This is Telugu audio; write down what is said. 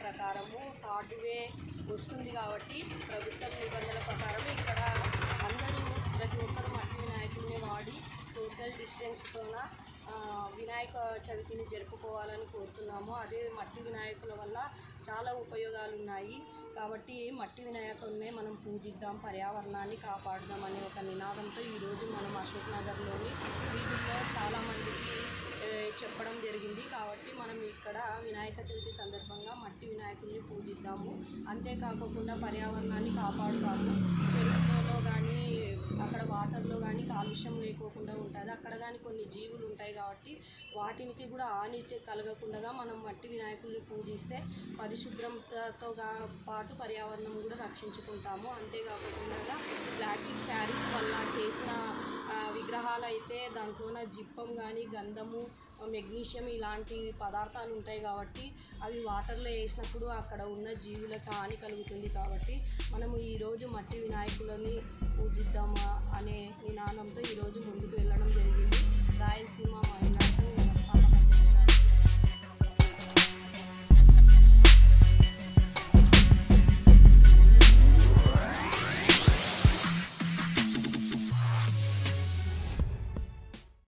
ప్రకారము థర్డ్ వే వస్తుంది కాబట్టి ప్రభుత్వం నిబంధనల ప్రకారం ఇక్కడ అందరూ ప్రతి ఒక్కరు మట్టి వినాయకుడిని వాడి సోషల్ డిస్టెన్స్తోన ఆ, వినాయక చవితిని జరుపుకోవాలని కోరుతున్నాము అదే మట్టి వినాయకుల వల్ల చాలా ఉపయోగాలు ఉన్నాయి కాబట్టి మట్టి వినాయకుడినే మనం పూజిద్దాం పర్యావరణాన్ని కాపాడుదాం అనే ఒక నినాదంతో ఈరోజు మనం అశోక్ నగర్లోని వీధుల్లో చాలామందికి ఏ, చెప్పడం జరిగింది కాబట్టి మనం ఇక్కడ వినాయక చవితి సందర్భంగా మట్టి వినాయకుడిని పూజిద్దాము అంతేకాకుండా పర్యావరణాన్ని కాపాడుతాము చెరువులలో కానీ అక్కడ వాటర్లో కానీ కాలుష్యం లేకోకుండా ఉంటుంది అక్కడ కానీ కొన్ని జీవులు ఉంటాయి కాబట్టి వాటికి కూడా హాని చే- కలగకుండా మనం మట్టి వినాయకుడిని పూజిస్తే పరిశుభ్రతతో గా- పాటు పర్యావరణం కూడా రక్షించుకుంటాము అంతేకాకుండా ప్లాస్టిక్ ప్యారిస్ వల్ల చేసిన ఆ, విగ్రహాలు అయితే దాంట్లోన జిప్పం కానీ గంధము మెగ్నీషియం ఇలాంటి పదార్థాలు ఉంటాయి కాబట్టి అవి వాటర్లో వేసినప్పుడు అక్కడ ఉన్న జీవులకు హాని కలుగుతుంది కాబట్టి మనము ఈరోజు మట్టి వినాయకులని పూజిద్దామా అనే నినాదంతో ఈరోజు ముందుకు వెళ్ళడం జరిగింది రాయలసీమ మహిళా సంఘం